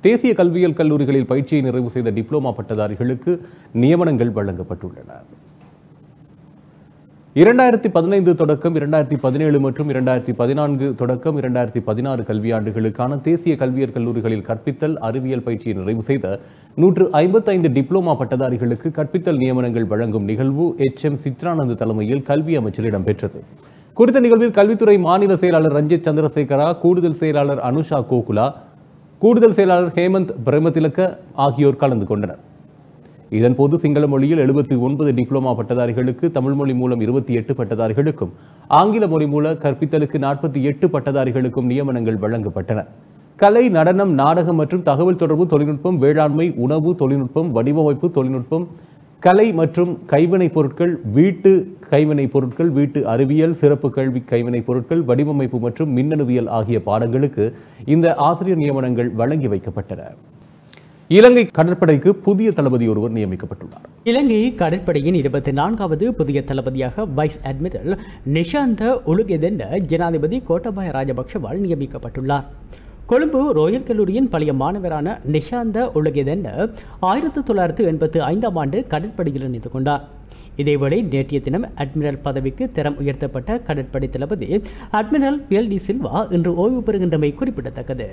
தேசிய கல்வியியல் கல்லூரிகளில் பயிற்சியை நிறைவு செய்த டிப்ளோமா பட்டதாரிகளுக்கு நியமனங்கள் வழங்கப்பட்டுள்ளன இரண்டாயிரத்தி பதினைந்து தொடக்கம் இரண்டாயிரத்தி பதினேழு மற்றும் இரண்டாயிரத்தி பதினான்கு தொடக்கம் இரண்டாயிரத்தி பதினாறு கல்வியாண்டுகளுக்கான தேசிய கல்வியற் கல்லூரிகளில் கற்பித்தல் அறிவியல் பயிற்சியை நிறைவு செய்த நூற்று ஐம்பத்தைந்து டிப்ளோமா பட்டதாரிகளுக்கு கற்பித்தல் நியமனங்கள் வழங்கும் நிகழ்வு எச் எம் சித்ரானந்த் தலைமையில் கல்வி அமைச்சர் இடம்பெற்றது குறித்த நிகழ்வில் கல்வித்துறை மாநில செயலாளர் ரஞ்சித் சந்திரசேகரா கூடுதல் செயலாளர் அனுஷா கோகுலா கூடுதல் செயலாளர் ஹேமந்த் பிரேமதிலக்க ஆகியோர் கலந்து கொண்டனர் இதன்போது சிங்கள மொழியில் எழுபத்தி ஒன்பது டிப்ளோமா பட்டதாரிகளுக்கு தமிழ் மொழி மூலம் இருபத்தி எட்டு பட்டதாரிகளுக்கும் ஆங்கில மொழி மூல கற்பித்தலுக்கு நாற்பத்தி எட்டு பட்டதாரிகளுக்கும் நியமனங்கள் வழங்கப்பட்டன கலை நடனம் நாடகம் மற்றும் தகவல் தொடர்பு தொழில்நுட்பம் வேளாண்மை உணவு தொழில்நுட்பம் வடிவமைப்பு தொழில்நுட்பம் கலை மற்றும் கைவினைப் பொருட்கள் வீட்டு கைவினைப் பொருட்கள் வீட்டு அறிவியல் சிறப்பு கல்வி கைவினைப் பொருட்கள் வடிவமைப்பு மற்றும் மின்னணுவியல் ஆகிய பாடங்களுக்கு இந்த ஆசிரியர் நியமனங்கள் வழங்கி வைக்கப்பட்டன இலங்கை கடற்படைக்கு புதிய தளபதி ஒருவர் நியமிக்கப்பட்டுள்ளார் இலங்கை கடற்படையின் இருபத்தி நான்காவது புதிய தளபதியாக வைஸ் அட்மிரல் நிஷாந்த உலுகெதென்ன ஜனாதிபதி கோட்டபாய ராஜபக்ஷவால் நியமிக்கப்பட்டுள்ளார் கொழும்பு ரோயல் கல்லூரியின் பழைய மாணவரான நிஷாந்த உலகெதென்ன ஆயிரத்தி தொள்ளாயிரத்து எண்பத்தி ஐந்தாம் ஆண்டு கடற்படையில் இணைந்து கொண்டார் இதேவேளை நேற்றைய தினம் அட்மிரல் பதவிக்கு தரம் உயர்த்தப்பட்ட கடற்படை தளபதி அட்மிரல் பிஎல் டி சில்வா இன்று ஓய்வு பெறுகின்றமை குறிப்பிடத்தக்கது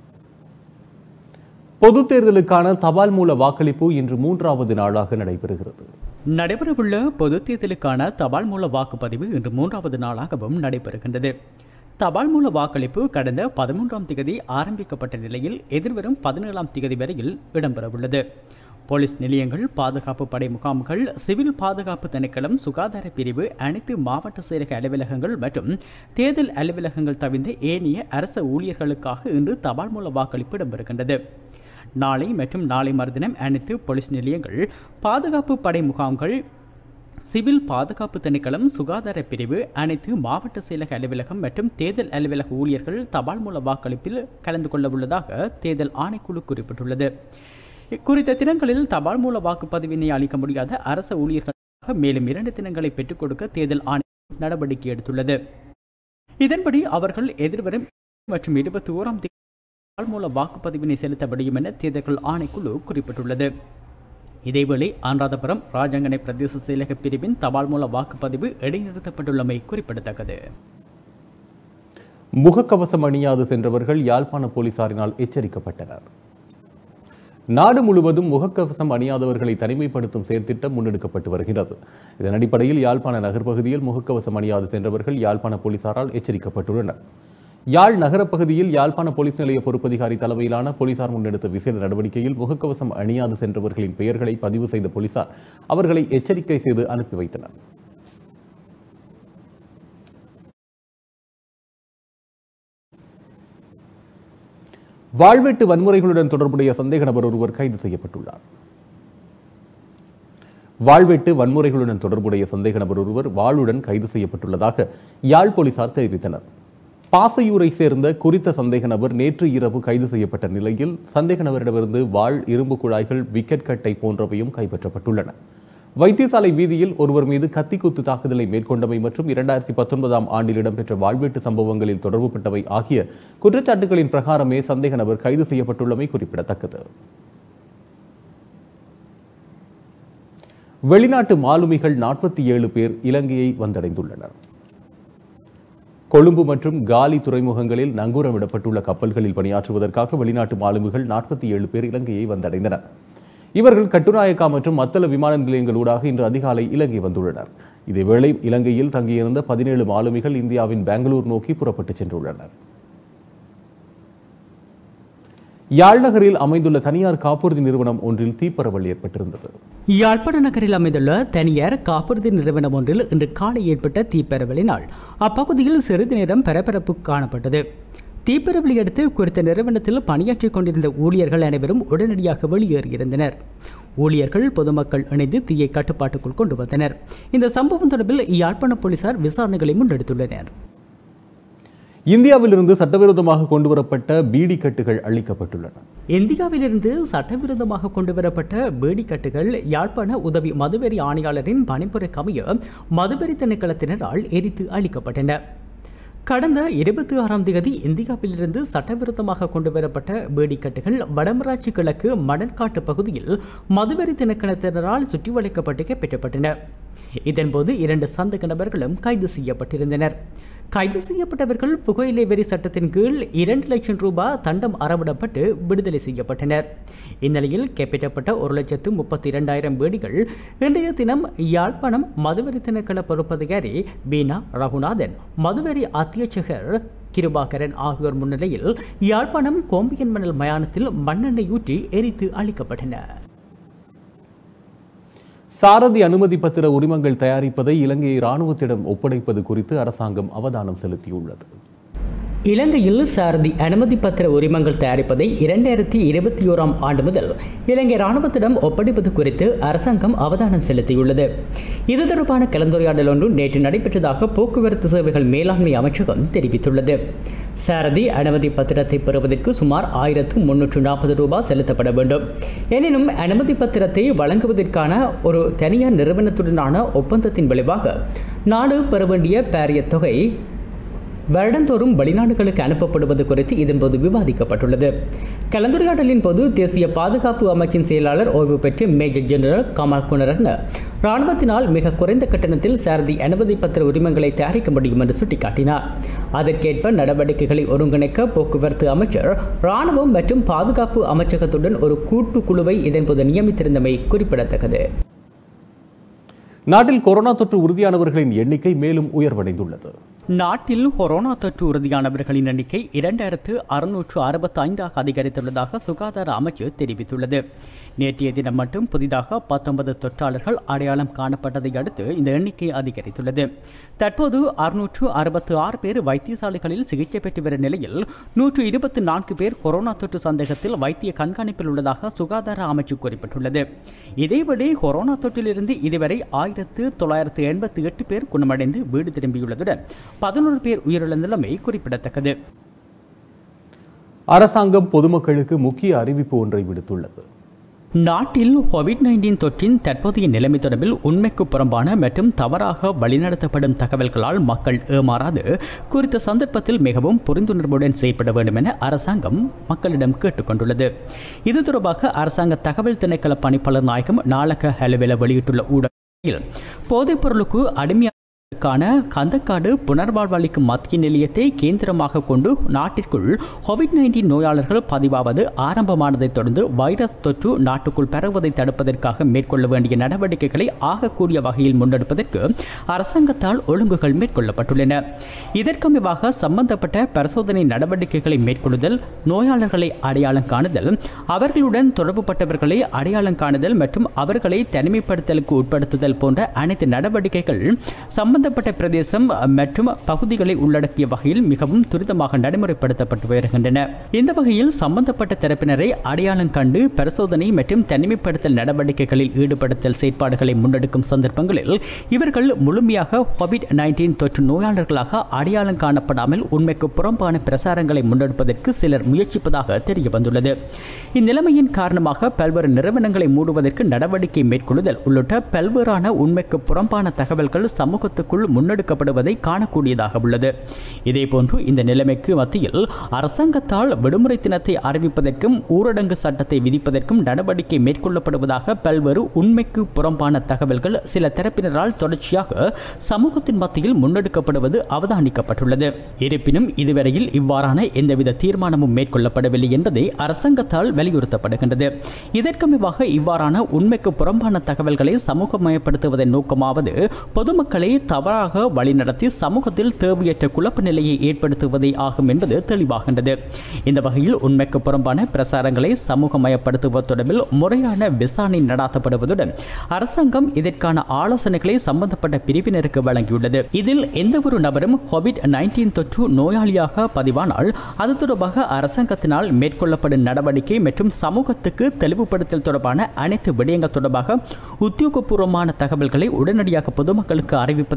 பொதுத் தேர்தலுக்கான தபால் மூல வாக்களிப்பு இன்று மூன்றாவது நாளாக நடைபெறுகிறது நடைபெறவுள்ள பொதுத் தேர்தலுக்கான தபால் மூல வாக்குப்பதிவு இன்று மூன்றாவது நாளாகவும் நடைபெறுகின்றது தபால் மூல வாக்களிப்பு கடந்த பதிமூன்றாம் திகதி ஆரம்பிக்கப்பட்ட நிலையில் எதிர்வரும் பதினேழாம் திகதி வரையில் இடம்பெறவுள்ளது போலீஸ் நிலையங்கள் பாதுகாப்பு படை முகாம்கள் சிவில் பாதுகாப்பு திணைக்களம் சுகாதார பிரிவு அனைத்து மாவட்ட செயலக அலுவலகங்கள் மற்றும் தேர்தல் அலுவலகங்கள் தவிர்ந்த ஏனைய அரச ஊழியர்களுக்காக இன்று தபால் மூல வாக்களிப்பு இடம்பெறுகின்றது நாளை மற்றும் நாளை மறுதினம் அனைத்து போலீஸ் நிலையங்கள் பாதுகாப்பு படை முகாம்கள் சிவில் பாதுகாப்பு திணைக்களம் சுகாதார பிரிவு அனைத்து மாவட்ட செயலக அலுவலகம் மற்றும் தேர்தல் அலுவலக ஊழியர்கள் தபால் மூல வாக்களிப்பில் கலந்து கொள்ள உள்ளதாக தேர்தல் ஆணைக்குழு குறிப்பிட்டுள்ளது குறித்த தினங்களில் தபால் மூல வாக்குப்பதிவினை அளிக்க முடியாத அரச ஊழியர்களுக்காக மேலும் இரண்டு தினங்களை பெற்றுக் கொடுக்க தேர்தல் ஆணையம் நடவடிக்கை எடுத்துள்ளது இதன்படி அவர்கள் எதிர்வரும் மற்றும் இருபத்தி ஓராம் தேதி தபால் மூல வாக்குப்பதிவினை செலுத்த முடியும் என தேர்தல்கள் ஆணைக்குழு குறிப்பிட்டுள்ளது இதேவேளை அனுராதபுரம் ராஜாங்கனை பிரதேச செயலக பிரிவின் தபால் மூல வாக்குப்பதிவு இடைநிறுத்தப்பட்டுள்ளமை குறிப்பிடத்தக்கது முகக்கவசம் அணியாது சென்றவர்கள் யாழ்ப்பாண போலீசாரினால் எச்சரிக்கப்பட்டனர் நாடு முழுவதும் முகக்கவசம் அணியாதவர்களை தனிமைப்படுத்தும் செயற்திட்டம் முன்னெடுக்கப்பட்டு வருகிறது இதன் அடிப்படையில் யாழ்ப்பாண நகர் பகுதியில் முகக்கவசம் அணியாது சென்றவர்கள் யாழ்ப்பாண போலீசாரால் எச்சரிக்கப்பட்டுள்ளனர் யாழ் நகரப் பகுதியில் யாழ்ப்பாண போலீஸ் நிலைய பொறுப்பதிகாரி தலைமையிலான போலீசார் முன்னெடுத்த விசேட நடவடிக்கையில் முகக்கவசம் அணியாது சென்றவர்களின் பெயர்களை பதிவு செய்த போலீசார் அவர்களை எச்சரிக்கை செய்து அனுப்பி வைத்தனர் வாழ்வெட்டு வன்முறைகளுடன் தொடர்புடைய சந்தேக நபர் ஒருவர் கைது செய்யப்பட்டுள்ளார் வாழ்வெட்டு வன்முறைகளுடன் தொடர்புடைய சந்தேக நபர் ஒருவர் வாளுடன் கைது செய்யப்பட்டுள்ளதாக யாழ் போலீசார் தெரிவித்தனர் பாசையூரை சேர்ந்த குறித்த சந்தேக நபர் நேற்று இரவு கைது செய்யப்பட்ட நிலையில் சந்தேக நபரிடமிருந்து வாள் இரும்பு குழாய்கள் விக்கெட் கட்டை போன்றவையும் கைப்பற்றப்பட்டுள்ளன வைத்தியசாலை வீதியில் ஒருவர் மீது கத்திக்குத்து தாக்குதலை மேற்கொண்டமை மற்றும் இரண்டாயிரத்தி பத்தொன்பதாம் ஆண்டில் இடம்பெற்ற வாழ்வீட்டு சம்பவங்களில் தொடர்புபட்டவை ஆகிய குற்றச்சாட்டுகளின் பிரகாரமே சந்தேக நபர் கைது செய்யப்பட்டுள்ளமை குறிப்பிடத்தக்கது வெளிநாட்டு மாலுமிகள் நாற்பத்தி ஏழு பேர் இலங்கையை வந்தடைந்துள்ளனர் கொழும்பு மற்றும் காலி துறைமுகங்களில் நங்கூரமிடப்பட்டுள்ள கப்பல்களில் பணியாற்றுவதற்காக வெளிநாட்டு மாலுமிகள் நாற்பத்தி ஏழு பேர் இலங்கையை வந்தடைந்தனர் இவர்கள் கட்டுநாயக்கா மற்றும் மத்தள விமான நிலையங்களூடாக இன்று அதிகாலை இலங்கை வந்துள்ளனர் இதேவேளை இலங்கையில் தங்கியிருந்த பதினேழு மாலுமிகள் இந்தியாவின் பெங்களூர் நோக்கி புறப்பட்டுச் சென்றுள்ளனர் யாழ் நகரில் அமைந்துள்ள தனியார் காப்புறுதி நிறுவனம் ஒன்றில் தீப்பரவல் ஏற்பட்டிருந்தது யாழ்ப்பாண நகரில் அமைந்துள்ள தனியார் காப்புறுதி நிறுவனம் ஒன்றில் இன்று காலை ஏற்பட்ட தீப்பரவலினால் அப்பகுதியில் சிறிது நேரம் பரபரப்பு காணப்பட்டது தீப்பரவலை அடுத்து குறித்த நிறுவனத்தில் பணியாற்றிக் கொண்டிருந்த ஊழியர்கள் அனைவரும் உடனடியாக வெளியேறியிருந்தனர் ஊழியர்கள் பொதுமக்கள் இணைந்து தீயை கட்டுப்பாட்டுக்குள் கொண்டு வந்தனர் இந்த சம்பவம் தொடர்பில் யாழ்ப்பாண போலீசார் விசாரணைகளை முன்னெடுத்துள்ளனர் இந்தியாவிலிருந்து சட்டவிரோதமாக கொண்டுவரப்பட்ட பீடி கட்டுகள் அளிக்கப்பட்டுள்ளன இந்தியாவிலிருந்து சட்டவிரோதமாக கொண்டுவரப்பட்ட பேடிக்கட்டுகள் யாழ்ப்பாண உதவி மதுவெறி ஆணையாளரின் பணிப்புரைக்கு அமைய மதுவெறி திணைக்களத்தினரால் எரித்து அளிக்கப்பட்டன கடந்த இருபத்தி ஆறாம் தேதி இந்தியாவிலிருந்து சட்டவிரோதமாக கொண்டுவரப்பட்ட வேடிக்கட்டுகள் வடமராட்சி கிழக்கு மணற்காட்டு பகுதியில் மதுவெறி திணைக்களத்தினரால் சுற்றி வளைக்கப்பட்டு கைப்பற்றப்பட்டன இதன்போது இரண்டு சந்தக நபர்களும் கைது செய்யப்பட்டிருந்தனர் கைது செய்யப்பட்டவர்கள் புகையிலை வரி சட்டத்தின் கீழ் இரண்டு லட்சம் ரூபாய் தண்டம் அறவிடப்பட்டு விடுதலை செய்யப்பட்டனர் இந்நிலையில் கைப்பற்றப்பட்ட ஒரு லட்சத்து முப்பத்தி இரண்டாயிரம் வேடிகள் இன்றைய தினம் யாழ்ப்பாணம் மதுவரி திணைக்கள பொறுப்பதிகாரி பீனா ரகுநாதன் மதுவரி அத்தியட்சகர் கிருபாகரன் ஆகியோர் முன்னிலையில் யாழ்ப்பாணம் கோம்பியன் மணல் மயானத்தில் மண்ணெண்ணெய் ஊற்றி எரித்து அளிக்கப்பட்டன சாரதி அனுமதி பத்திர உரிமங்கள் தயாரிப்பதை இலங்கை இராணுவத்திடம் ஒப்படைப்பது குறித்து அரசாங்கம் அவதானம் செலுத்தியுள்ளது இலங்கையில் சாரதி அனுமதி பத்திர உரிமங்கள் தயாரிப்பதை இரண்டாயிரத்தி இருபத்தி ஓராம் ஆண்டு முதல் இலங்கை இராணுவத்திடம் ஒப்படைப்பது குறித்து அரசாங்கம் அவதானம் செலுத்தியுள்ளது இது தொடர்பான கலந்துரையாடல் ஒன்று நேற்று நடைபெற்றதாக போக்குவரத்து சேவைகள் மேலாண்மை அமைச்சகம் தெரிவித்துள்ளது சாரதி அனுமதி பத்திரத்தை பெறுவதற்கு சுமார் ஆயிரத்து முன்னூற்று நாற்பது ரூபாய் செலுத்தப்பட வேண்டும் எனினும் அனுமதி பத்திரத்தை வழங்குவதற்கான ஒரு தனியார் நிறுவனத்துடனான ஒப்பந்தத்தின் விளைவாக நாடு பெற வேண்டிய பாரிய தொகை வருடந்தோறும் வெளிநாடுகளுக்கு அனுப்பப்படுவது குறித்து இதன்போது விவாதிக்கப்பட்டுள்ளது கலந்துரையாடலின் போது தேசிய பாதுகாப்பு அமைச்சின் செயலாளர் ஓய்வு பெற்ற மேஜர் ஜெனரல் கமல் குணரத்ன இராணுவத்தினால் மிக குறைந்த கட்டணத்தில் சாரதி அனுமதி பத்திர உரிமங்களை தயாரிக்க முடியும் என்று சுட்டிக்காட்டினார் அதற்கேற்ப நடவடிக்கைகளை ஒருங்கிணைக்க போக்குவரத்து அமைச்சர் இராணுவம் மற்றும் பாதுகாப்பு அமைச்சகத்துடன் ஒரு கூட்டு குழுவை இதன்போது நியமித்திருந்தமை குறிப்பிடத்தக்கது நாட்டில் கொரோனா தொற்று உறுதியானவர்களின் எண்ணிக்கை மேலும் உயர்வடைந்துள்ளது நாட்டில் கொரோனா தொற்று உறுதியானவர்களின் எண்ணிக்கை இரண்டாயிரத்து அறுநூற்று அறுபத்தி ஐந்தாக அதிகரித்துள்ளதாக சுகாதார அமைச்சு தெரிவித்துள்ளது நேற்றைய தினம் மட்டும் புதிதாக பத்தொன்பது தொற்றாளர்கள் அடையாளம் காணப்பட்டதை அடுத்து இந்த எண்ணிக்கை அதிகரித்துள்ளது தற்போது அறுநூற்று அறுபத்து ஆறு பேர் வைத்தியசாலைகளில் சிகிச்சை பெற்று வரும் நிலையில் நூற்று இருபத்தி நான்கு பேர் கொரோனா தொற்று சந்தேகத்தில் வைத்திய கண்காணிப்பில் உள்ளதாக சுகாதார அமைச்சு குறிப்பிட்டுள்ளது இதேபடி கொரோனா தொற்றிலிருந்து இதுவரை ஆயிரத்து தொள்ளாயிரத்து எண்பத்தி எட்டு பேர் குணமடைந்து வீடு திரும்பியுள்ளதுடன் பதினோரு பேர் உயிரிழந்துள்ளமை குறிப்பிடத்தக்கது அரசாங்கம் பொதுமக்களுக்கு முக்கிய அறிவிப்பு ஒன்றை விடுத்துள்ளது நாட்டில் கோவிட் நைன்டீன் தொற்றின் தற்போதைய நிலைமை தொடர்பில் உண்மைக்கு புறம்பான மற்றும் தவறாக வழிநடத்தப்படும் தகவல்களால் மக்கள் ஏமாறாது குறித்த சந்தர்ப்பத்தில் மிகவும் புரிந்துணர்வுடன் செயல்பட வேண்டும் என அரசாங்கம் மக்களிடம் கேட்டுக்கொண்டுள்ளது இது தொடர்பாக அரசாங்க தகவல் திணைக்கள பணிப்பாளர் நாயகம் நாளக ஹெலவேல வெளியிட்டுள்ள ஊடகத்தில் போதைப் பொருளுக்கு அடிமையாக க்கான கந்தக்காடு புனர்வாழ்வளிக்கும் மத்திய நிலையத்தை கேந்திரமாக கொண்டு நாட்டிற்குள் கோவிட் நைன்டீன் நோயாளர்கள் பதிவாவது ஆரம்பமானதைத் தொடர்ந்து வைரஸ் தொற்று நாட்டுக்குள் பரவுவதை தடுப்பதற்காக மேற்கொள்ள வேண்டிய நடவடிக்கைகளை ஆகக்கூடிய வகையில் முன்னெடுப்பதற்கு அரசாங்கத்தால் ஒழுங்குகள் மேற்கொள்ளப்பட்டுள்ளன இதற்கமைவாக சம்பந்தப்பட்ட பரிசோதனை நடவடிக்கைகளை மேற்கொள்ளுதல் நோயாளர்களை அடையாளம் காணுதல் அவர்களுடன் தொடர்புபட்டவர்களை அடையாளம் காணுதல் மற்றும் அவர்களை தனிமைப்படுத்தலுக்கு உட்படுத்துதல் போன்ற அனைத்து நடவடிக்கைகள் சம்பந்தப்பட்ட பிரதேசம் மற்றும் பகுதிகளை உள்ளடக்கிய வகையில் மிகவும் துரிதமாக நடைமுறைப்படுத்தப்பட்டு வருகின்றன இந்த வகையில் சம்பந்தப்பட்ட தரப்பினரை அடையாளம் கண்டு பரிசோதனை மற்றும் தனிமைப்படுத்தல் நடவடிக்கைகளில் ஈடுபடுத்தல் செயற்பாடுகளை முன்னெடுக்கும் சந்தர்ப்பங்களில் இவர்கள் முழுமையாக கோவிட் நைன்டீன் தொற்று நோயாளர்களாக அடையாளம் காணப்படாமல் உண்மைக்கு புறம்பான பிரசாரங்களை முன்னெடுப்பதற்கு சிலர் முயற்சிப்பதாக தெரிய வந்துள்ளது இந்நிலைமையின் காரணமாக பல்வேறு நிறுவனங்களை மூடுவதற்கு நடவடிக்கை மேற்கொள்ளுதல் உள்ளிட்ட பல்வேறான உண்மைக்கு புறம்பான தகவல்கள் சமூகத்துக்குள் முன்னெடுக்கப்படுவதை காணக்கூடியதாக உள்ளது இதேபோன்று இந்த நிலைமைக்கு மத்தியில் அரசாங்கத்தால் விடுமுறை தினத்தை அறிவிப்பதற்கும் ஊரடங்கு சட்டத்தை விதிப்பதற்கும் நடவடிக்கை மேற்கொள்ளப்படுவதாக பல்வேறு உண்மைக்கு புறம்பான தகவல்கள் சில தரப்பினரால் தொடர்ச்சியாக சமூகத்தின் மத்தியில் முன்னெடுக்கப்படுவது அவதானிக்கப்பட்டுள்ளது இருப்பினும் இதுவரையில் இவ்வாறான எந்தவித தீர்மானமும் மேற்கொள்ளப்படவில்லை என்பதை அரசாங்கத்தால் வலியுறுத்தப்படுகின்றது இதற்கமைவாக இவ்வாறான உண்மைக்கு புறம்பான தகவல்களை சமூகமயப்படுத்துவதன் நோக்கமாவது பொதுமக்களை தவறாக வழிநடத்தி சமூகத்தில் தேவையற்ற குழப்ப நிலையை ஏற்படுத்துவதே ஆகும் என்பது தெளிவாகின்றது இந்த வகையில் உண்மைக்கு புறம்பான பிரசாரங்களை சமூகமயப்படுத்துவது தொடர்பில் முறையான விசாரணை நடாத்தப்படுவதுடன் அரசாங்கம் இதற்கான ஆலோசனைகளை சம்பந்தப்பட்ட பிரிவினருக்கு வழங்கியுள்ளது இதில் எந்த ஒரு நபரும் கோவிட் நைன்டீன் தொற்று நோயாளியாக பதிவானால் அது தொடர்பாக அரசாங்கத்தினால் மேற்கொள்ளப்படும் நடவடிக்கை மற்றும் சமூகத்துக்கு தெளிவுபடுத்தல் தொடர்பான அனைத்து விடயங்கள் தொடர்பாக உத்தியோகபூர்வமான தகவல்களை உடனடியாக பொதுமக்களுக்கு அறிவிப்பதற்கு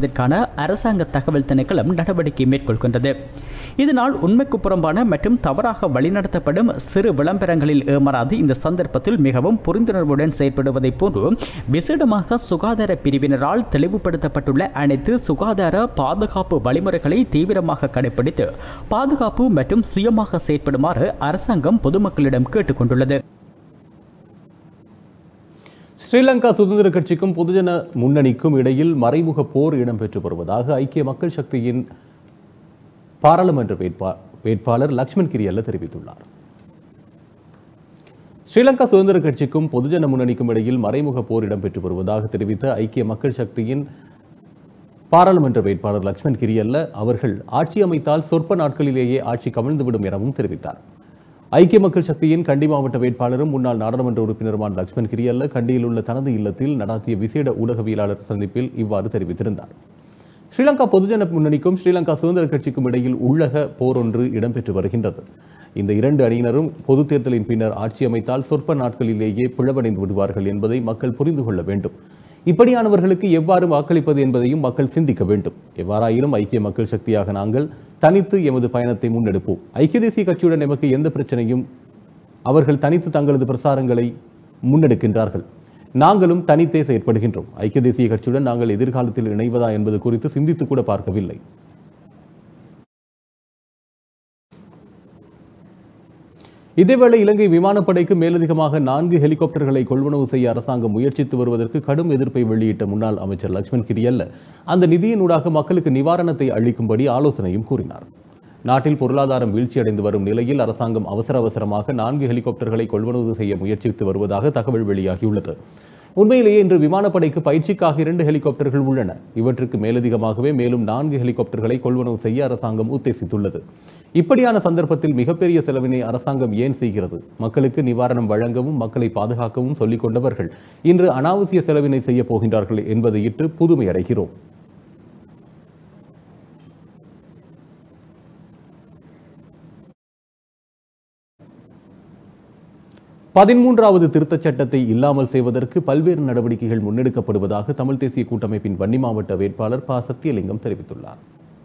செய்வதற்கான அரசாங்க தகவல் திணைக்களம் நடவடிக்கை மேற்கொள்கின்றது இதனால் உண்மைக்கு புறம்பான மற்றும் தவறாக வழிநடத்தப்படும் சிறு விளம்பரங்களில் ஏமாறாது இந்த சந்தர்ப்பத்தில் மிகவும் புரிந்துணர்வுடன் செயற்படுவதைப் போன்று விசேடமாக சுகாதார பிரிவினரால் தெளிவுபடுத்தப்பட்டுள்ள அனைத்து சுகாதார பாதுகாப்பு வழிமுறைகளை தீவிரமாக கடைபிடித்து பாதுகாப்பு மற்றும் சுயமாக செயற்படுமாறு அரசாங்கம் பொதுமக்களிடம் கேட்டுக்கொண்டுள்ளது ஸ்ரீலங்கா சுதந்திர கட்சிக்கும் பொதுஜன முன்னணிக்கும் இடையில் மறைமுக போர் இடம்பெற்று வருவதாக ஐக்கிய மக்கள் சக்தியின் பாராளுமன்ற வேட்பா வேட்பாளர் லக்ஷ்மண் கிரியல்ல தெரிவித்துள்ளார் ஸ்ரீலங்கா சுதந்திர கட்சிக்கும் பொதுஜன முன்னணிக்கும் இடையில் மறைமுக போர் இடம்பெற்று வருவதாக தெரிவித்த ஐக்கிய மக்கள் சக்தியின் பாராளுமன்ற வேட்பாளர் லக்ஷ்மண் கிரியல்ல அவர்கள் ஆட்சி அமைத்தால் சொற்ப நாட்களிலேயே ஆட்சி கவிழ்ந்துவிடும் எனவும் தெரிவித்தார் ஐக்கிய மக்கள் சக்தியின் கண்டி மாவட்ட வேட்பாளரும் முன்னாள் நாடாளுமன்ற உறுப்பினருமான லக்ஷ்மண் கிரியல்ல கண்டியில் உள்ள தனது இல்லத்தில் நடாத்திய விசேட ஊடகவியலாளர் சந்திப்பில் இவ்வாறு தெரிவித்திருந்தார் ஸ்ரீலங்கா பொதுஜன முன்னணிக்கும் ஸ்ரீலங்கா சுதந்திர கட்சிக்கும் இடையில் உள்ளக போர் ஒன்று இடம்பெற்று வருகின்றது இந்த இரண்டு அணியினரும் பொதுத் தேர்தலின் பின்னர் ஆட்சி அமைத்தால் சொற்ப நாட்களிலேயே பிளவடைந்து விடுவார்கள் என்பதை மக்கள் புரிந்து கொள்ள வேண்டும் இப்படியானவர்களுக்கு எவ்வாறு வாக்களிப்பது என்பதையும் மக்கள் சிந்திக்க வேண்டும் எவ்வாறாயினும் ஐக்கிய மக்கள் சக்தியாக நாங்கள் தனித்து எமது பயணத்தை முன்னெடுப்போம் ஐக்கிய தேசிய கட்சியுடன் எமக்கு எந்த பிரச்சனையும் அவர்கள் தனித்து தங்களது பிரசாரங்களை முன்னெடுக்கின்றார்கள் நாங்களும் தனித்தே செயற்படுகின்றோம் ஐக்கிய தேசிய கட்சியுடன் நாங்கள் எதிர்காலத்தில் இணைவதா என்பது குறித்து சிந்தித்து கூட பார்க்கவில்லை இதேவேளை இலங்கை விமானப்படைக்கு மேலதிகமாக நான்கு ஹெலிகாப்டர்களை கொள்வனவு செய்ய அரசாங்கம் முயற்சித்து வருவதற்கு கடும் எதிர்ப்பை வெளியிட்ட முன்னாள் அமைச்சர் லக்ஷ்மண் கிரியல்ல அந்த நிதியினூடாக மக்களுக்கு நிவாரணத்தை அளிக்கும்படி ஆலோசனையும் கூறினார் நாட்டில் பொருளாதாரம் வீழ்ச்சியடைந்து வரும் நிலையில் அரசாங்கம் அவசர அவசரமாக நான்கு ஹெலிகாப்டர்களை கொள்வனவு செய்ய முயற்சித்து வருவதாக தகவல் வெளியாகியுள்ளது உண்மையிலேயே இன்று விமானப்படைக்கு பயிற்சிக்காக இரண்டு ஹெலிகாப்டர்கள் உள்ளன இவற்றுக்கு மேலதிகமாகவே மேலும் நான்கு ஹெலிகாப்டர்களை கொள்வனவு செய்ய அரசாங்கம் உத்தேசித்துள்ளது இப்படியான சந்தர்ப்பத்தில் மிகப்பெரிய செலவினை அரசாங்கம் ஏன் செய்கிறது மக்களுக்கு நிவாரணம் வழங்கவும் மக்களை பாதுகாக்கவும் சொல்லிக் கொண்டவர்கள் இன்று அனாவசிய செலவினை செய்ய போகின்றார்கள் என்பதை இட்டு புதுமை அடைகிறோம் பதிமூன்றாவது திருத்தச் சட்டத்தை இல்லாமல் செய்வதற்கு பல்வேறு நடவடிக்கைகள் முன்னெடுக்கப்படுவதாக தமிழ் தேசிய கூட்டமைப்பின் வன்னி மாவட்ட வேட்பாளர் ப சத்தியலிங்கம் தெரிவித்துள்ளார்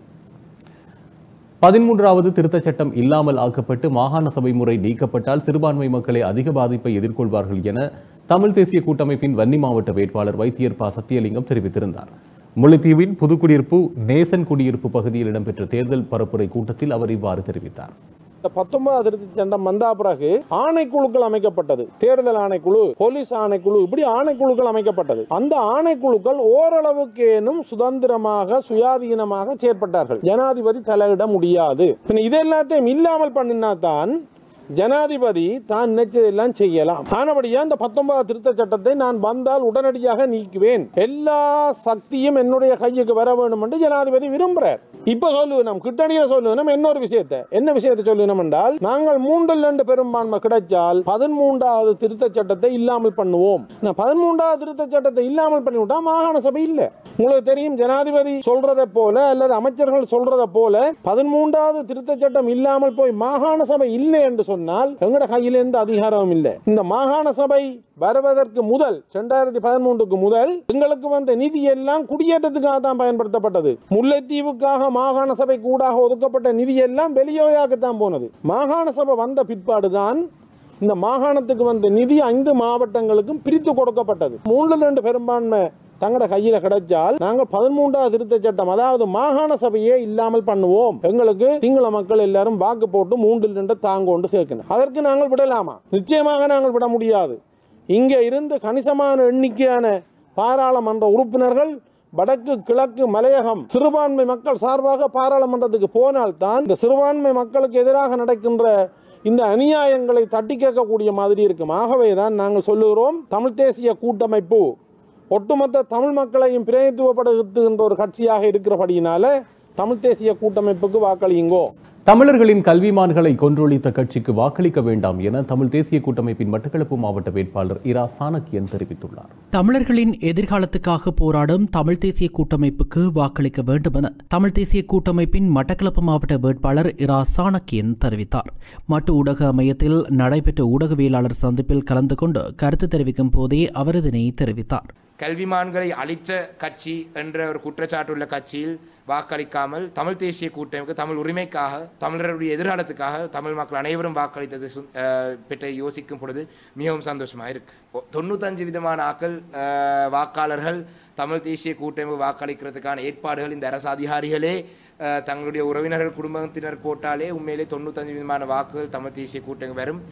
பதிமூன்றாவது திருத்தச் சட்டம் இல்லாமல் ஆக்கப்பட்டு மாகாண சபை முறை நீக்கப்பட்டால் சிறுபான்மை மக்களே அதிக பாதிப்பை எதிர்கொள்வார்கள் என தமிழ் தேசிய கூட்டமைப்பின் வன்னி மாவட்ட வேட்பாளர் வைத்தியர் ப சத்தியலிங்கம் தெரிவித்திருந்தார் முல்லைத்தீவின் புதுக்குடியிருப்பு நேசன் குடியிருப்பு பகுதியில் இடம்பெற்ற தேர்தல் பரப்புரை கூட்டத்தில் அவர் இவ்வாறு தெரிவித்தார் இந்த பத்தொன்பது திருத்தி சட்டம் வந்த பிறகு ஆணைக்குழுக்கள் அமைக்கப்பட்டது தேர்தல் ஆணைக்குழு போலீஸ் ஆணைக்குழு இப்படி ஆணைக்குழுக்கள் அமைக்கப்பட்டது அந்த ஆணைக்குழுக்கள் ஓரளவுக்கேனும் சுதந்திரமாக சுயாதீனமாக செயற்பட்டார்கள் ஜனாதிபதி தலையிட முடியாது பின்ன இதெல்லாத்தையும் இல்லாமல் பண்ணினா தான் ஜனாதிபதி தான் நினைச்சதெல்லாம் செய்யலாம் ஆனபடியா இந்த பத்தொன்பது திருத்த சட்டத்தை நான் வந்தால் உடனடியாக நீக்குவேன் எல்லா சக்தியும் என்னுடைய கையுக்கு வர வேண்டும் என்று ஜனாதிபதி விரும்புறார் இப்ப சொல்லுவோம் கிட்டணியில சொல்லுவோம் இன்னொரு விஷயத்தை என்ன விஷயத்தை சொல்லுவோம் என்றால் நாங்கள் மூன்றில் ரெண்டு பெரும்பான்மை கிடைச்சால் பதிமூன்றாவது திருத்த சட்டத்தை இல்லாமல் பண்ணுவோம் நான் பதிமூன்றாவது திருத்த சட்டத்தை இல்லாமல் பண்ணிவிட்டா மாகாண சபை இல்ல உங்களுக்கு தெரியும் ஜனாதிபதி சொல்றதை போல அல்லது அமைச்சர்கள் சொல்றதை போல பதிமூன்றாவது திருத்த சட்டம் இல்லாமல் போய் மாகாண சபை இல்லை என்று சொன்னால் எங்கட கையில் எந்த அதிகாரமும் இல்லை இந்த மாகாண சபை வருவதற்கு முதல் ரெண்டாயிரத்தி பதிமூன்றுக்கு முதல் எங்களுக்கு வந்த நிதி எல்லாம் குடியேற்றத்துக்காக தான் பயன்படுத்தப்பட்டது முல்லைத்தீவுக்காக மாகாண சபை கூடாக ஒதுக்கப்பட்ட நிதி எல்லாம் வெளியோயாகத்தான் போனது மாகாண சபை வந்த பிற்பாடுதான் இந்த மாகாணத்துக்கு வந்த நிதி ஐந்து மாவட்டங்களுக்கும் பிரித்து கொடுக்கப்பட்டது மூன்று ரெண்டு பெரும்பான்மை தங்கட கையில கிடைச்சால் நாங்கள் பதிமூன்றாவது திருத்த சட்டம் அதாவது மாகாண சபையே இல்லாமல் பண்ணுவோம் எங்களுக்கு சிங்கள மக்கள் எல்லாரும் வாக்கு போட்டு மூன்றில் ரெண்டு தாங்கொண்டு கேட்கணும் அதற்கு நாங்கள் விடலாமா நிச்சயமாக நாங்கள் விட முடியாது இங்கே இருந்து கணிசமான எண்ணிக்கையான பாராளுமன்ற உறுப்பினர்கள் வடக்கு கிழக்கு மலையகம் சிறுபான்மை மக்கள் சார்பாக பாராளுமன்றத்துக்கு போனால் தான் இந்த சிறுபான்மை மக்களுக்கு எதிராக நடக்கின்ற இந்த அநியாயங்களை தட்டி கேட்கக்கூடிய மாதிரி இருக்கும் ஆகவே தான் நாங்கள் சொல்லுகிறோம் தமிழ் தேசிய கூட்டமைப்பு ஒட்டுமொத்த தமிழ் மக்களையும் பிரதிநிதித்துவப்படுத்துகின்ற ஒரு கட்சியாக இருக்கிறபடியினால தமிழ் தேசிய கூட்டமைப்புக்கு வாக்களியுங்கோ தமிழர்களின் கல்விமான்களை கொன்றொழித்த கட்சிக்கு வாக்களிக்க வேண்டாம் என தமிழ் தேசிய கூட்டமைப்பின் மட்டக்களப்பு மாவட்ட வேட்பாளர் இரா சாணக்கியன் தெரிவித்துள்ளார் தமிழர்களின் எதிர்காலத்துக்காக போராடும் தமிழ் தேசிய கூட்டமைப்புக்கு வாக்களிக்க வேண்டும் என தமிழ் தேசிய கூட்டமைப்பின் மட்டக்களப்பு மாவட்ட வேட்பாளர் இரா சாணக்கியன் தெரிவித்தார் மட்டு ஊடக மையத்தில் நடைபெற்ற ஊடகவியலாளர் சந்திப்பில் கலந்து கொண்டு கருத்து தெரிவிக்கும் போதே அவர் இதனை தெரிவித்தார் கல்விமான்களை அழித்த கட்சி என்ற ஒரு குற்றச்சாட்டுள்ள கட்சியில் வாக்களிக்காமல் தமிழ் தேசிய கூட்டமைப்பு தமிழ் உரிமைக்காக தமிழருடைய எதிர்காலத்துக்காக தமிழ் மக்கள் அனைவரும் வாக்களித்தது சு- அஹ், பற்றி யோசிக்கும் பொழுது மிகவும் சந்தோஷமாக இருக்கு ஒ- தொண்ணூத்தஞ்சு விதமான ஆக்கள் அஹ், வாக்காளர்கள் தமிழ் தேசிய கூட்டமைப்பு வாக்களிக்கிறதுக்கான ஏற்பாடுகள் இந்த அரசு அதிகாரிகளே அஹ், தங்களுடைய உறவினர்கள் குடும்பத்தினர் போட்டாலே உண்மையிலே தொண்ணூத்தஞ்சு விதமான வாக்குகள் தமிழ் தேசிய கூட்டமைப்பு வரும்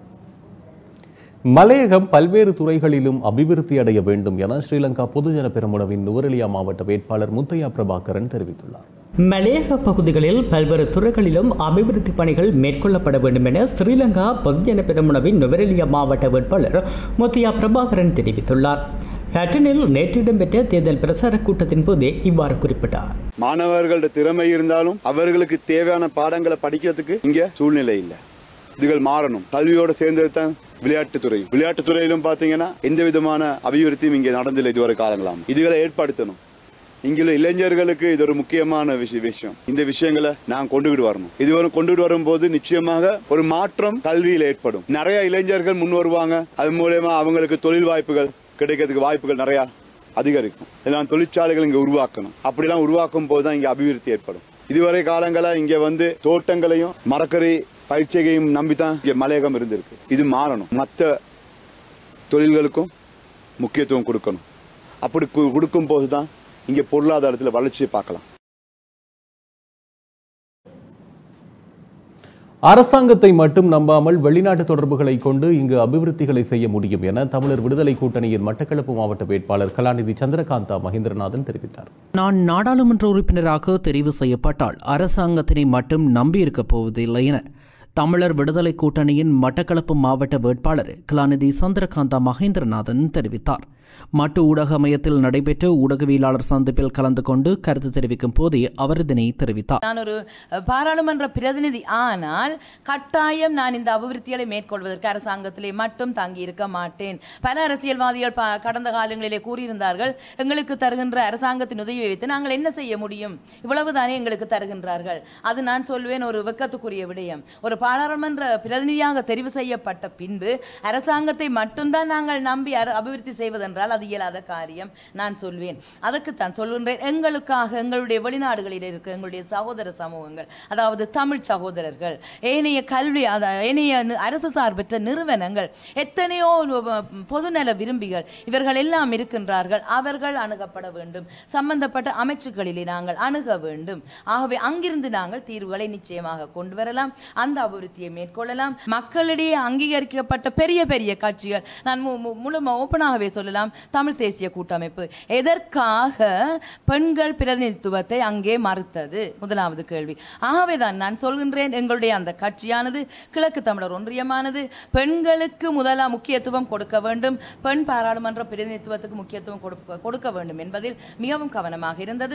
மலையகம் பல்வேறு துறைகளிலும் அபிவிருத்தி அடைய வேண்டும் என ஸ்ரீலங்கா பொதுஜன பெரமுனவின் நுவரெலியா மாவட்ட வேட்பாளர் முத்தையா பிரபாகரன் தெரிவித்துள்ளார் மலையக பகுதிகளில் பல்வேறு துறைகளிலும் அபிவிருத்தி பணிகள் மேற்கொள்ளப்பட வேண்டும் என ஸ்ரீலங்கா பொதுஜன பெருமுனவின் நுவரெலியா மாவட்ட வேட்பாளர் முத்தையா பிரபாகரன் தெரிவித்துள்ளார் ஹட்டனில் நேற்று இடம்பெற்ற தேர்தல் பிரச்சார கூட்டத்தின் போதே இவ்வாறு குறிப்பிட்டார் மாணவர்களோட திறமை இருந்தாலும் அவர்களுக்கு தேவையான பாடங்களை படிக்கிறதுக்கு இங்க சூழ்நிலை இல்லை இதுகள் மாறணும் கல்வியோட சேர்ந்தது தான் விளையாட்டுத்துறை விளையாட்டுத்துறையிலும் பாத்தீங்கன்னா எந்த விதமான அபிவிருத்தியும் இங்க நடந்தில்லை இதுவரை காலங்களாம் இதுகளை ஏற்படுத்தணும் இங்குள்ள இளைஞர்களுக்கு இது ஒரு முக்கியமான விஷய- விஷயம் இந்த விஷயங்களை நான் கொண்டுகிட்டு வரணும் இதுவரை கொண்டுகிட்டு வரும்போது நிச்சயமாக ஒரு மாற்றம் கல்வியில் ஏற்படும் நிறைய இளைஞர்கள் முன் வருவாங்க அது மூலயமா அவங்களுக்கு தொழில் வாய்ப்புகள் கிடைக்கிறதுக்கு வாய்ப்புகள் நிறைய அதிகரிக்கும் எல்லாம் தொழிற்சாலைகள் இங்க உருவாக்கணும் அப்படிலாம் உருவாக்கும் போது தான் இங்க அபிவிருத்தி ஏற்படும் இதுவரை காலங்களா இங்க வந்து தோட்டங்களையும் மரக்கறி பயிற்சியையும் நம்பித்தான் இங்க மலையகம் இருந்திருக்கு இது மாறணும் மற்ற தொழில்களுக்கும் முக்கியத்துவம் கொடுக்கணும் அப்படி கு- கொடுக்கும் போதுதான் இங்க பொருளாதாரத்தில் வளர்ச்சியை பார்க்கலாம் அரசாங்கத்தை மட்டும் நம்பாமல் வெளிநாட்டு தொடர்புகளை கொண்டு இங்கு அபிவிருத்திகளை செய்ய முடியும் என தமிழர் விடுதலை கூட்டணியின் மட்டக்களப்பு மாவட்ட வேட்பாளர் கலாநிதி சந்திரகாந்தா மகேந்திரநாதன் தெரிவித்தார் நான் நாடாளுமன்ற உறுப்பினராக தெரிவு செய்யப்பட்டால் அரசாங்கத்தினை மட்டும் நம்பியிருக்கப் போவதில்லை என தமிழர் விடுதலை கூட்டணியின் மட்டக்களப்பு மாவட்ட வேட்பாளர் கலாநிதி சந்திரகாந்தா மகேந்திரநாதன் தெரிவித்தார் மட்டு ஊடக மையத்தில் நடைபெற்ற ஊடகவியலாளர் சந்திப்பில் கலந்து கொண்டு கருத்து தெரிவிக்கும் போதே அவர் இதனை தெரிவித்தார் நான் ஒரு அஹ், பாராளுமன்ற பிரதிநிதி ஆனால் கட்டாயம் நான் இந்த அபிவிருத்திகளை மேற்கொள்வதற்கு அரசாங்கத்திலே மட்டும் தங்கி இருக்க மாட்டேன் பல அரசியல்வாதிகள் ப- கடந்த காலங்களிலே கூறியிருந்தார்கள் எங்களுக்கு தருகின்ற அரசாங்கத்தின் உதவியை வைத்து நாங்கள் என்ன செய்ய முடியும் இவ்வளவுதானே எங்களுக்கு தருகின்றார்கள் அது நான் சொல்வேன் ஒரு வெக்கத்துக்குரிய விடயம் ஒரு பாராளுமன்ற பிரதிநிதியாக தெரிவு செய்யப்பட்ட பின்பு அரசாங்கத்தை மட்டும்தான் நாங்கள் நம்பி அர- அபிவிருத்தி செய்வதென்றால் அது இயலாத காரியம் நான் சொல்வேன் அதற்கு தான் சொல்கின்றேன் எங்களுக்காக எங்களுடைய வெளிநாடுகளில் இருக்கிற எங்களுடைய சகோதர சமூகங்கள் அதாவது தமிழ் சகோதரர்கள் ஏனைய கல்வி அத ஏனைய நி- அரசு சார்பற்ற நிறுவனங்கள் எத்தனையோ அஹ், பொதுநல விரும்பிகள் இவர்கள் எல்லாம் இருக்கின்றார்கள் அவர்கள் அணுகப்பட வேண்டும் சம்பந்தப்பட்ட அமைச்சுக்களிலே நாங்கள் அணுக வேண்டும் ஆகவே அங்கிருந்து நாங்கள் தீர்வுகளை நிச்சயமாக கொண்டு வரலாம் அந்த அபிவிருத்தியை மேற்கொள்ளலாம் மக்களிடையே அங்கீகரிக்கப்பட்ட பெரிய பெரிய கட்சிகள் நான் மு- மு- முழு ஓப்பனாகவே சொல்லலாம் தமிழ் தேசிய கூட்டமைப்பு எதற்காக பெண்கள் பிரதிநிதித்துவத்தை அங்கே மறுத்தது முதலாவது கேள்வி ஆகவே தான் நான் சொல்கின்றேன் எங்களுடைய அந்த கட்சியானது கிழக்கு தமிழர் ஒன்றியமானது பெண்களுக்கு முதலா முக்கியத்துவம் கொடுக்க வேண்டும் பெண் பாராளுமன்ற பிரதிநிதித்துவத்துக்கு முக்கியத்துவம் கொடுக்க கொடுக்க வேண்டும் என்பதில் மிகவும் கவனமாக இருந்தது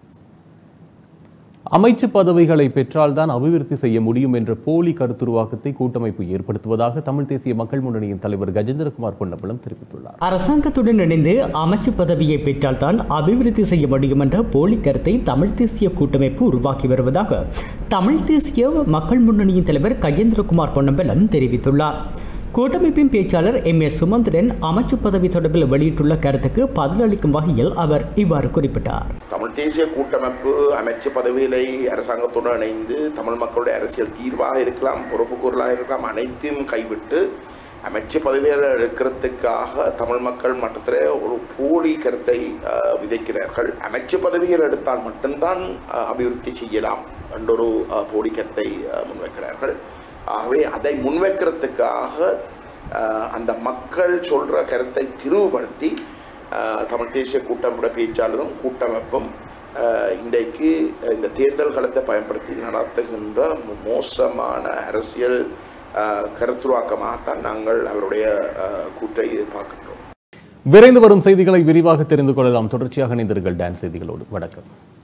அமைச்சு பதவிகளை பெற்றால்தான் அபிவிருத்தி செய்ய முடியும் என்ற போலி கருத்துருவாக்கத்தை கூட்டமைப்பு ஏற்படுத்துவதாக தமிழ் தேசிய மக்கள் முன்னணியின் தலைவர் கஜேந்திரகுமார் பொன்னம்பலம் தெரிவித்துள்ளார் அரசாங்கத்துடன் இணைந்து அமைச்சு பதவியை பெற்றால்தான் அபிவிருத்தி செய்ய முடியும் என்ற போலி கருத்தை தமிழ் தேசிய கூட்டமைப்பு உருவாக்கி வருவதாக தமிழ் தேசிய மக்கள் முன்னணியின் தலைவர் கஜேந்திரகுமார் பொன்னம்பலம் தெரிவித்துள்ளார் கூட்டமைப்பின் பேச்சாளர் எம் ஏ சுமந்திரன் அமைச்சு பதவி தொடர்பில் வெளியிட்டுள்ள கருத்துக்கு பதிலளிக்கும் வகையில் அவர் இவ்வாறு குறிப்பிட்டார் தமிழ் தேசிய கூட்டமைப்பு அமைச்சு பதவிகளை அரசாங்கத்துடன் இணைந்து தமிழ் மக்களுடைய அரசியல் தீர்வாக இருக்கலாம் பொறுப்புக்கூறலாக இருக்கலாம் அனைத்தையும் கைவிட்டு அமைச்சு பதவிகளை எடுக்கிறதுக்காக தமிழ் மக்கள் மட்டத்தில் ஒரு போலி கருத்தை அஹ், விதைக்கிறார்கள் அமைச்சு பதவிகள் எடுத்தால் மட்டும்தான் அஹ், அபிவிருத்தி செய்யலாம் என்றொரு அஹ், போலி கருத்தை அஹ், முன்வைக்கிறார்கள் ஆகவே அதை முன்வைக்கிறதுக்காக அஹ், அந்த மக்கள் சொல்கிற கருத்தை திருவுபடுத்தி அஹ், தமிழ் தேசிய கூட்டமைப்புடைய பேச்சாளரும் கூட்டமைப்பும் அஹ், இன்றைக்கு இந்த தேர்தல் களத்தை பயன்படுத்தி நடத்துகின்ற மோ- மோசமான அரசியல் அஹ், கருத்துருவாக்கமாகத்தான் நாங்கள் அவருடைய அஹ், கூற்றை பார்க்கின்றோம் விரைந்து வரும் செய்திகளை விரிவாக தெரிந்து கொள்ளலாம் தொடர்ச்சியாக இணைந்தீர்கள் டான்ஸ் செய்திகளோடு வணக்கம்